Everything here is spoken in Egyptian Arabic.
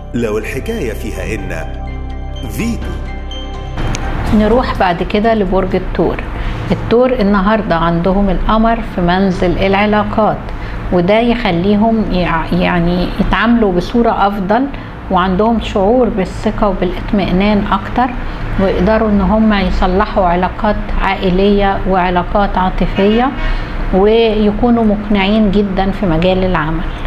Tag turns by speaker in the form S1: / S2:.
S1: لو الحكاية فيها إن فيتو
S2: نروح بعد كده لبرج الثور الثور النهاردة عندهم القمر في منزل العلاقات وده يخليهم يع- يعني يتعاملوا بصورة أفضل وعندهم شعور بالثقة وبالاطمئنان أكتر ويقدروا إن هم يصلحوا علاقات عائلية وعلاقات عاطفية ويكونوا مقنعين جدا في مجال العمل